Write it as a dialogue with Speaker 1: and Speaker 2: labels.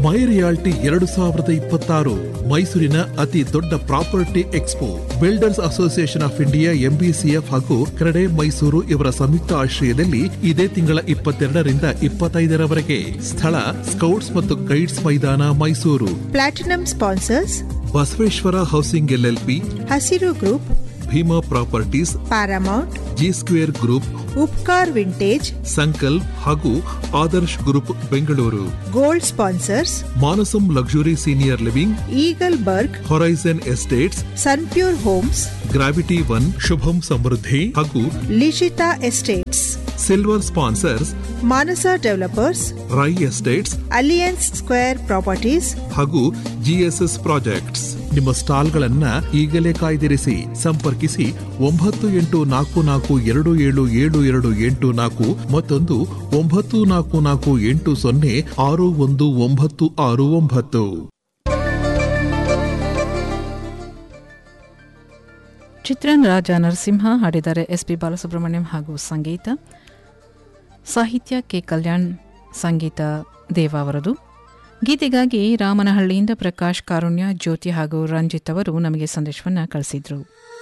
Speaker 1: ಮೈ realty ಎರಡು ಸಾವಿರದ ಇಪ್ಪತ್ತಾರು ಮೈಸೂರಿನ ಅತಿ ದೊಡ್ಡ property expo builders association of India MBCF ಹಾಗೂ ಕ್ರೆಡೆ ಮೈಸೂರು ಇವರ ಸಂಯುಕ್ತ ಆಶ್ರಯದಲ್ಲಿ ಇದೇ ತಿಂಗಳ ಇಪ್ಪತ್ತೆರಡರಿಂದ ಇಪ್ಪತ್ತೈದರವರೆಗೆ ಸ್ಥಳ ಸ್ಕೌಟ್ಸ್ ಮತ್ತು ಗೈಡ್ಸ್ ಮೈದಾನ Mysuru
Speaker 2: platinum sponsors
Speaker 1: Basaveshwara housing LLP
Speaker 2: Hasiru group
Speaker 1: Bhima properties
Speaker 2: Paramount
Speaker 1: G square group
Speaker 2: Upkar vintage
Speaker 1: Sankalp ಹಾಗೂ Adarsh group Bengaluru
Speaker 2: gold sponsors
Speaker 1: Manasam luxury senior living
Speaker 2: eagle burg
Speaker 1: horizon estates
Speaker 2: Sunpure homes
Speaker 1: gravity one Shubham Samruddhi ಹಾಗೂ
Speaker 2: Lishita estates
Speaker 1: silver sponsors
Speaker 2: Manasa developers
Speaker 1: Rai estates
Speaker 2: alliance square properties
Speaker 1: ಹಾಗೂ GSS projects ನಿಮ್ಮ ಸ್ಟಾಲ್ಗಳನ್ನ ಈಗಲೇ ಕಾಯ್ದಿರಿಸಿ ಸಂಪರ್ಕಿಸಿ ಒಂಬತ್ತು ಎಂಟು ನಾಲ್ಕು ನಾಲ್ಕು ಎರಡು ಏಳು ಏಳು ಎರಡು ಎಂಟು ನಾಲ್ಕು ಮತ್ತೊಂದು ಒಂಬತ್ತು ನಾಲ್ಕು ನಾಲ್ಕು ಎಂಟು ಸೊನ್ನೆ ಆರು ಒಂದು ಒಂಬತ್ತು ಆರು ಒಂಬತ್ತು
Speaker 3: ಚಿತ್ರನ್ ರಾಜ ನರಸಿಂಹ ಹಾಡಿದ್ದಾರೆ ಎಸ್ ಪಿ ಬಾಲಸುಬ್ರಹ್ಮಣ್ಯಂ ಹಾಗೂ ಸಂಗೀತ ಸಾಹಿತ್ಯ ಕೆ ಕಲ್ಯಾಣ್ ಸಂಗೀತ ದೇವ ಅವರದು ಗೀತೆಗಾಗಿ ರಾಮನಹಳ್ಳಿಯಿಂದ ಪ್ರಕಾಶ್ ಕಾರುಣ್ಯ ಜ್ಯೋತಿ ಹಾಗೂ ರಂಜಿತ್ ಅವರು ನಮಗೆ ಸಂದೇಶವನ್ನು ಕಳಿಸಿದ್ರು